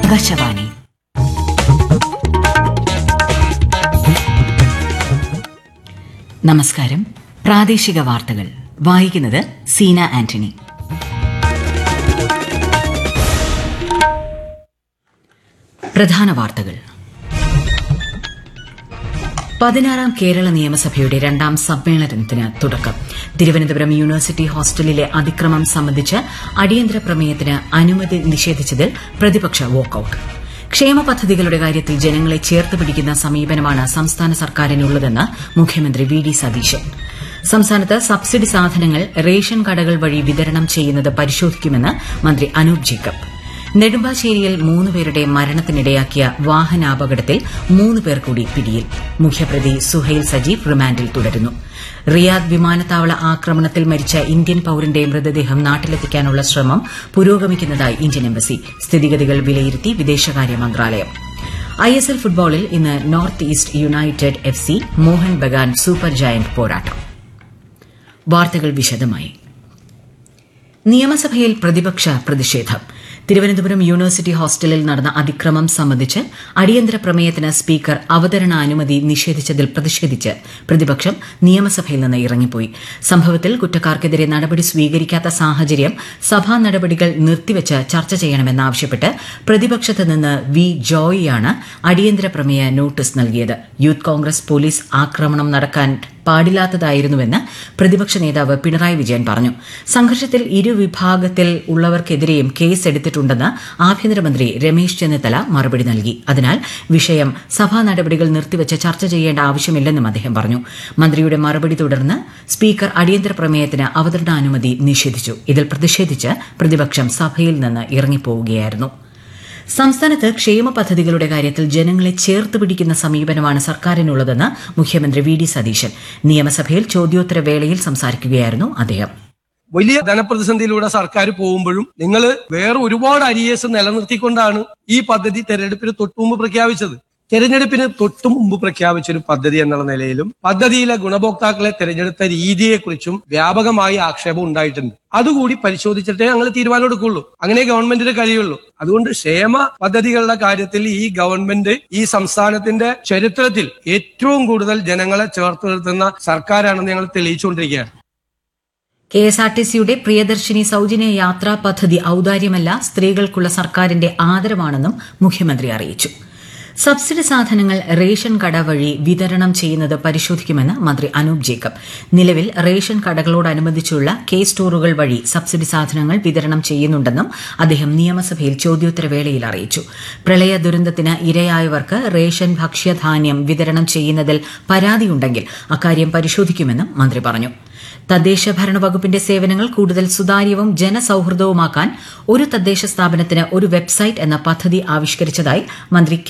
ആകാശവാണി നമസ്കാരം പ്രാദേശിക വാർത്തകൾ വായിക്കുന്നത് സീന ആന്റണി പ്രധാന വാർത്തകൾ പതിനാറാം കേരള നിയമസഭയുടെ രണ്ടാം സമ്മേളനത്തിന് തുടക്കം തിരുവനന്തപുരം യൂണിവേഴ്സിറ്റി ഹോസ്റ്റലിലെ അതിക്രമം സംബന്ധിച്ച് അടിയന്തര പ്രമേയത്തിന് അനുമതി നിഷേധിച്ചതിൽ പ്രതിപക്ഷ വാക്കൌട്ട് ക്ഷേമ പദ്ധതികളുടെ കാര്യത്തിൽ ജനങ്ങളെ ചേർത്ത് പിടിക്കുന്ന സമീപനമാണ് സംസ്ഥാന സർക്കാരിനുള്ളതെന്ന് മുഖ്യമന്ത്രി വി ഡി സതീശൻ സംസ്ഥാനത്ത് സബ്സിഡി സാധനങ്ങൾ റേഷൻ കടകൾ വഴി വിതരണം ചെയ്യുന്നത് പരിശോധിക്കുമെന്ന് മന്ത്രി അനൂപ് ജേക്കബ് നെടുമ്പാശ്ശേരിയിൽ മൂന്നുപേരുടെ മരണത്തിനിടയാക്കിയ വാഹനാപകടത്തിൽ മൂന്ന് പേർ കൂടി പിടിയിൽ മുഖ്യപ്രതി സുഹൈൽ സജീവ് റിമാൻഡിൽ തുടരുന്നു റിയാദ് വിമാനത്താവള ആക്രമണത്തിൽ മരിച്ച ഇന്ത്യൻ പൌരന്റെ മൃതദേഹം നാട്ടിലെത്തിക്കാനുള്ള ശ്രമം പുരോഗമിക്കുന്നതായി ഇന്ത്യൻ എംബസി സ്ഥിതിഗതികൾ വിലയിരുത്തി വിദേശകാര്യ മന്ത്രാലയം ഐ എസ് എൽ ഫുട്ബോളിൽ ഇന്ന് North East United F C Mohun Bagan Super Giant പോരാട്ടം വാർത്തകൾ വിശദമായി നിയമസഭയിൽ പ്രതിപക്ഷ പ്രതിഷേധം തിരുവനന്തപുരം യൂണിവേഴ്സിറ്റി ഹോസ്റ്റലിൽ നടന്ന അതിക്രമം സംബന്ധിച്ച് അടിയന്തര പ്രമേയത്തിന് സ്പീക്കർ അവതരണാനുമതി നിഷേധിച്ചതിൽ പ്രതിഷേധിച്ച് പ്രതിപക്ഷം നിയമസഭയിൽ നിന്ന് ഇറങ്ങിപ്പോയി സംഭവത്തിൽ കുറ്റക്കാർക്കെതിരെ നടപടി സ്വീകരിക്കാത്ത സാഹചര്യം സഭാ നടപടികൾ നിർത്തിവച്ച് ചർച്ച ചെയ്യണമെന്നാവശ്യപ്പെട്ട് പ്രതിപക്ഷത്ത് നിന്ന് വി ജോയിയാണ് അടിയന്തര പ്രമേയ നോട്ടീസ് നൽകിയത് യൂത്ത് കോൺഗ്രസ് പോലീസ് ആക്രമണം നടക്കാൻ പാടില്ലാത്തതായിരുന്നുവെന്ന് പ്രതിപക്ഷ നേതാവ് പിണറായി വിജയൻ പറഞ്ഞു സംഘർഷത്തിൽ ഇരുവിഭാഗത്തിൽ ഉള്ളവർക്കെതിരെയും കേസ് എടുത്തിട്ടുണ്ടെന്ന് ആഭ്യന്തരമന്ത്രി രമേശ് ചെന്നിത്തല മറുപടി നൽകി അതിനാൽ വിഷയം സഭാ നടപടികൾ നിർത്തിവച്ച് ചർച്ച ചെയ്യേണ്ട ആവശ്യമില്ലെന്നും അദ്ദേഹം പറഞ്ഞു മന്ത്രിയുടെ മറുപടി തുടർന്ന് സ്പീക്കർ അടിയന്തര പ്രമേയത്തിന് അവതരണാനുമതി നിഷേധിച്ചു ഇതിൽ പ്രതിഷേധിച്ച് പ്രതിപക്ഷം സഭയിൽ നിന്ന് ഇറങ്ങിപ്പോവുകയായിരുന്നു സംസ്ഥാനത്ത് ക്ഷേമ പദ്ധതികളുടെ കാര്യത്തിൽ ജനങ്ങളെ ചേർത്ത് പിടിക്കുന്ന സമീപനമാണ് സർക്കാരിനുള്ളതെന്ന് മുഖ്യമന്ത്രി വി ഡി സതീശൻ നിയമസഭയിൽ ചോദ്യോത്തര വേളയിൽ സംസാരിക്കുകയായിരുന്നു അദ്ദേഹം വലിയ ധനപ്രതിസന്ധിയിലൂടെ സർക്കാർ പോകുമ്പോഴും നിങ്ങൾ വേറെ ഒരുപാട് അരിയേസ് നിലനിർത്തിക്കൊണ്ടാണ് ഈ പദ്ധതി തെരഞ്ഞെടുപ്പിന് തൊട്ടുമുമ്പ് പ്രഖ്യാപിച്ചത് തെരഞ്ഞെടുപ്പിന് തൊട്ടു മുമ്പ് പ്രഖ്യാപിച്ച ഒരു പദ്ധതി എന്നുള്ള നിലയിലും പദ്ധതിയിലെ ഗുണഭോക്താക്കളെ തെരഞ്ഞെടുത്ത രീതിയെക്കുറിച്ചും വ്യാപകമായി ആക്ഷേപം ഉണ്ടായിട്ടുണ്ട് അതുകൂടി പരിശോധിച്ചിട്ടേ ഞങ്ങൾ തീരുമാനം എടുക്കുള്ളൂ അങ്ങനെ ഗവൺമെന്റിന് കഴിയുള്ളൂ അതുകൊണ്ട് ക്ഷേമ പദ്ധതികളുടെ കാര്യത്തിൽ ഈ ഗവൺമെന്റ് ഈ സംസ്ഥാനത്തിന്റെ ചരിത്രത്തിൽ ഏറ്റവും കൂടുതൽ ജനങ്ങളെ ചേർത്ത് നിർത്തുന്ന സർക്കാരാണെന്ന് ഞങ്ങൾ തെളിയിച്ചുകൊണ്ടിരിക്കുകയാണ് കെ എസ് ആർ ടി സിയുടെ പ്രിയദർശിനി സൌജന്യ യാത്രാ പദ്ധതി ഔദാര്യമല്ല സ്ത്രീകൾക്കുള്ള സർക്കാരിന്റെ ആദരവാണെന്നും മുഖ്യമന്ത്രി അറിയിച്ചു സബ്സിഡി സാധനങ്ങൾ റേഷൻ കട വഴി വിതരണം ചെയ്യുന്നത് പരിശോധിക്കുമെന്ന് മന്ത്രി അനൂപ് ജേക്കബ് നിലവിൽ റേഷൻ കടകളോടനുബന്ധിച്ചുള്ള കെ സ്റ്റോറുകൾ വഴി സബ്സിഡി സാധനങ്ങൾ വിതരണം ചെയ്യുന്നുണ്ടെന്നും അദ്ദേഹം നിയമസഭയിൽ ചോദ്യോത്തരവേളയിൽ അറിയിച്ചു പ്രളയ ദുരന്തത്തിന് ഇരയായവർക്ക് റേഷൻ ഭക്ഷ്യധാന്യം വിതരണം ചെയ്യുന്നതിൽ പരാതിയുണ്ടെങ്കിൽ അക്കാര്യം പരിശോധിക്കുമെന്നും മന്ത്രി പറഞ്ഞു തദ്ദേശ ഭരണ വകുപ്പിന്റെ സേവനങ്ങൾ കൂടുതൽ സുതാര്യവും ജനസൌഹൃദവുമാക്കാൻ ഒരു തദ്ദേശ സ്ഥാപനത്തിന് ഒരു വെബ്സൈറ്റ് എന്ന പദ്ധതി ആവിഷ്കരിച്ചതായി മന്ത്രി കെ